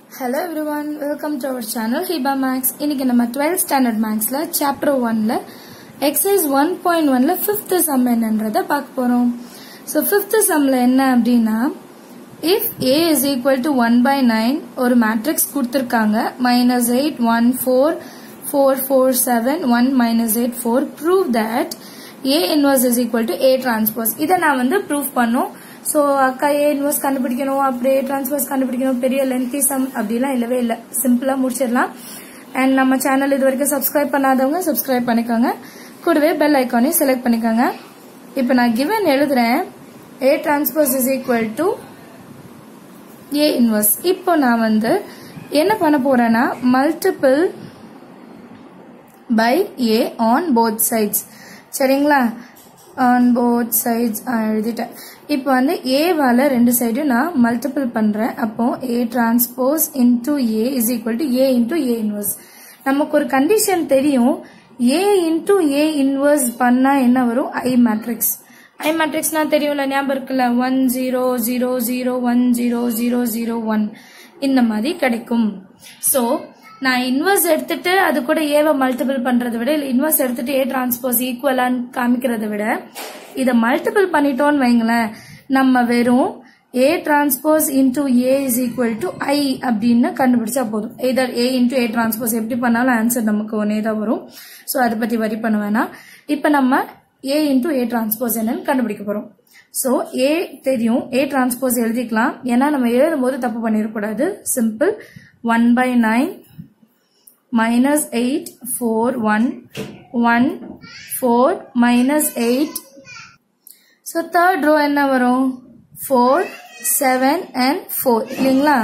hello everyone welcome to our channel Hiba maths இன்னைக்கு நம்ம twelfth standard மேக்ஸ்ல chapter ஒன்ல எக்ஸசைஸ் ஒன் பாயிண்ட் ஒன்ல ஃபிஃப்த் சம் என்னன்றத பார்க்க போறோம் ஸோ ஃபிஃப்த் சம்ல என்ன அப்படின்னா if A is equal to one by nine ஒரு மேட்ரிக்ஸ் கொடுத்துருக்காங்க minus eight one four four four seven one minus eight four prove that A inverse is equal to A transpose இதை நான் வந்து prove பண்ணும் so அக்கா A inverse கண்டுபிடிக்கணும் அப்படியே transpose கண்டுபிடிக்கணும் பெரிய லென்த்தி சம் அப்படிலாம் இல்லவே இல்லை சிம்பிளா முடிச்சிடலாம் அண்ட் நம்ம சேனல் இது வரைக்கும் சப்ஸ்கிரைப் பண்ணாதவங்க சப்ஸ்கிரைப் பண்ணிக்கோங்க கூடவே பெல் ஐக்கானையும் செலக்ட் பண்ணிக்கோங்க இப்போ நான் கிவன் எழுதுறேன் A transpose is equal to A inverse இப்போ நான் வந்து என்ன பண்ண போறேன்னா multiple by A on both sides சரிங்களா ஆன் போத் சைட்ஸ் எழுதிட்டேன் இப்போ வந்து ஏவால ரெண்டு சைடும் நான் மல்டிபிள் பண்றேன் அப்போ A transpose into A is equal to A into A inverse நமக்கு ஒரு கண்டிஷன் தெரியும் ஏ இன்டூ ஏ இன்வர்ஸ் பண்ணா என்ன வரும் ஐ மேட்ரிக்ஸ் ஐ மேட்ரிக்ஸ்னா தெரியும்ல ஞாபகம் இருக்குல்ல one zero zero zero one zero zero zero one இந்த மாதிரி கிடைக்கும் ஸோ நான் இன்வர்ஸ் எடுத்துட்டு அது கூட ஏவை மல்டிபிள் பண்றதை விட இல்லை இன்வர்ஸ் எடுத்துட்டு ஏ டிரான்ஸ்போஸ் ஈக்குவலான்னு காமிக்கிறத விட இதை மல்டிபிள் பண்ணிட்டோம்னு வைங்களேன் நம்ம வெறும் A transpose into A is equal to I அப்படின்னு கண்டுபிடிச்சா போதும் எதர் ஏ இன்டூ ஏ டிரான்ஸ்போஸ் எப்படி பண்ணாலும் ஆன்சர் நமக்கு ஒன்னே தான் வரும் ஸோ அதை பத்தி வரி பண்ண வேணாம் இப்போ நம்ம ஏ இன்டூ ஏ டிரான்ஸ்போஸ் என்னன்னு கண்டுபிடிக்க போறோம் ஸோ ஏ தெரியும் ஏ டிரான்ஸ்போஸ் எழுதிக்கலாம் ஏன்னா நம்ம எழுதும் போது தப்பு பண்ணிடக்கூடாது simple one by nine minus 8 4 1 1 4 minus 8 so third row என்ன வரும் 4 7 and 4 இல்லைங்களா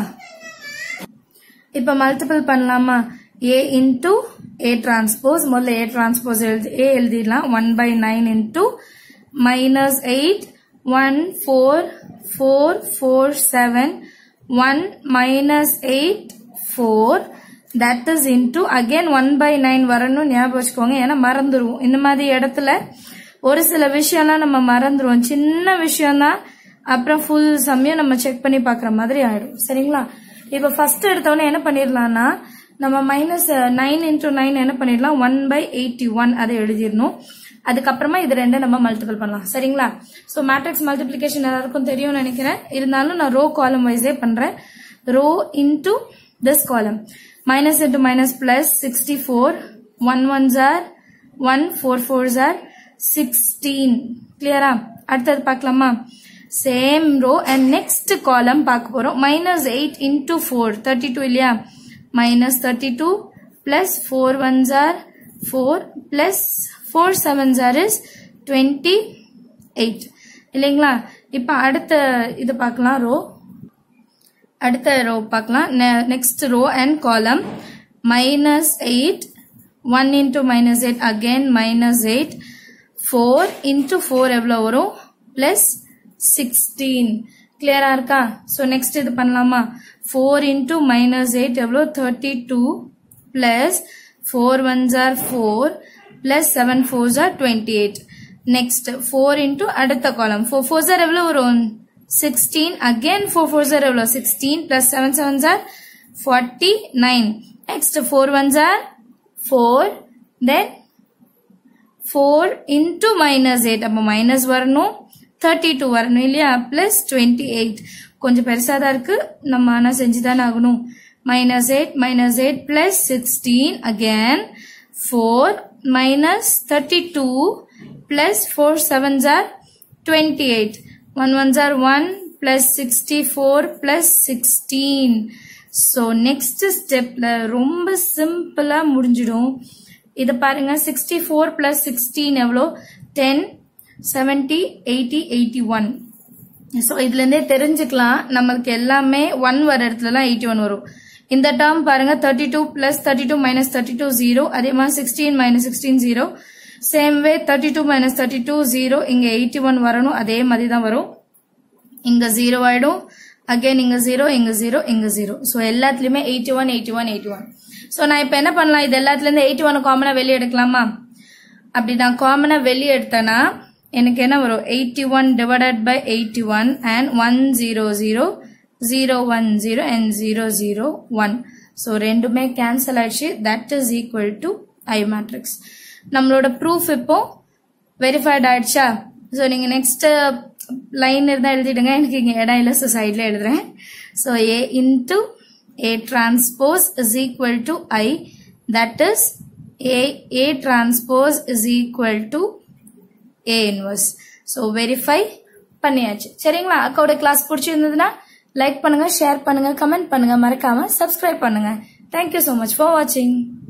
இப்ப மல்டிபிள் பண்ணலாமா a into a transpose முதல்ல a transpose எழுதி a எழுதிடலாம் 1 by 9 into minus 8 1 4 4 4 7 1 minus 8 4 that is into again one by nine வரணும் ஞாபகம் வச்சுக்கோங்க ஏன்னா மறந்துடுவோம் இந்த மாதிரி இடத்துல ஒரு சில விஷயம்லாம் நம்ம மறந்துடுவோம் சின்ன விஷயம் தான் அப்புறம் ஃபுல் சமயம் நம்ம செக் பண்ணி பாக்குற மாதிரி ஆயிடும் சரிங்களா இப்ப ஃபர்ஸ்ட் எடுத்தவொடனே என்ன பண்ணிடலாம்னா நம்ம மைனஸ் நைன் இன்டூ நைன் என்ன பண்ணிடலாம் ஒன் பை எயிட்டி ஒன் அதை எழுதிடணும் அதுக்கப்புறமா இது ரெண்டும் நம்ம மல்டிபிள் பண்ணலாம் சரிங்களா ஸோ மேட்ரிக்ஸ் மல்டிபிளிகேஷன் எல்லாருக்கும் தெரியும்னு நினைக்கிறேன் இருந்தாலும் நான் ரோ காலம் வைஸே பண்றேன் row into this column minus into minus plus 64 1 ones are 1 4 fours are 16 clear அடுத்தது பார்க்கலாமா same row and next column பார்க்க போறோம் minus eight into four thirty two இல்லையா minus thirty two plus four ones are four plus four sevens are is twenty eight இல்லைங்களா இப்போ அடுத்த இது பார்க்கலாம் ரோ அடுத்த ரோ பார்க்கலாம் next row and column minus eight one into minus eight again minus eight four into four எவ்வளோ வரும் plus sixteen கிளியரா இருக்கா ஸோ நெக்ஸ்ட் இது பண்ணலாமா ஃபோர் இன்டூ மைனஸ் எயிட் எவ்வளோ thirty two plus four ones are four plus seven fours are twenty eight next four into அடுத்த column four fours are எவ்வளோ வரும் 16 again 4 4s are eவ்வளோ 16 plus 7 7s are 49 next 4 1s are 4 then 4 into minus 8 அப்போ minus வரணும் 32 வரணும் இல்லையா plus 28 கொஞ்சம் பெருசா தான் இருக்கு நம்ம ஆனா செஞ்சுதான் ஆகணும் minus 8 minus 8 plus 16 again 4 minus 32 plus 4 7s are 28 1 ones are 1 plus 64 plus 16 so next stepல ரொம்ப சிம்பிளா முடிஞ்சிடும் இத பாருங்க 64 plus 16 எவ்வளோ 10 70 80 81 ஸோ இதுல இருந்தே தெரிஞ்சுக்கலாம் நம்மளுக்கு எல்லாமே ஒன் வர இடத்துலலாம் எயிட்டி ஒன் வரும் இந்த டேர்ம் பாருங்க thirty two plus thirty two minus thirty two zero அதே மாதிரி sixteen minus sixteen zero same way thirty two minus thirty two zero இங்க எயிட்டி ஒன் வரணும் அதே மாதிரி தான் வரும் இங்க ஜீரோ ஆயிடும் அகைன் இங்க ஜீரோ இங்க ஜீரோ இங்க ஜீரோ ஸோ எல்லாத்துலயுமே eighty one eighty one eighty one so நான் இப்போ என்ன பண்ணலாம் இது எல்லாத்துல இருந்து எயிட்டி ஒன் காமனா வெளியே எடுக்கலாமா அப்படி நான் காமனா வெளியே எடுத்தேன்னா எனக்கு என்ன வரும் eighty one divided by eighty one and one zero zero zero one zero and zero zero one so ரெண்டுமே கேன்சல் ஆயிடுச்சு that is equal to I matrix நம்மளோட ப்ரூஃப் இப்போ வெரிஃபைட் ஆயிடுச்சா ஸோ நீங்கள் நெக்ஸ்ட் லைன் இருந்தால் எழுதிடுங்க எனக்கு இங்கே இடம் இல்லை ஸோ சைடில் எழுதுறேன் so A into A transpose is equal to I that is A A transpose is equal to A inverse so verify பண்ணியாச்சு சரிங்களா அக்காவோட கிளாஸ் பிடிச்சிருந்ததுன்னா லைக் பண்ணுங்க ஷேர் பண்ணுங்க கமெண்ட் பண்ணுங்க மறக்காம சப்ஸ்கிரைப் பண்ணுங்க தேங்க்யூ ஸோ மச் ஃபார் வாட்சிங்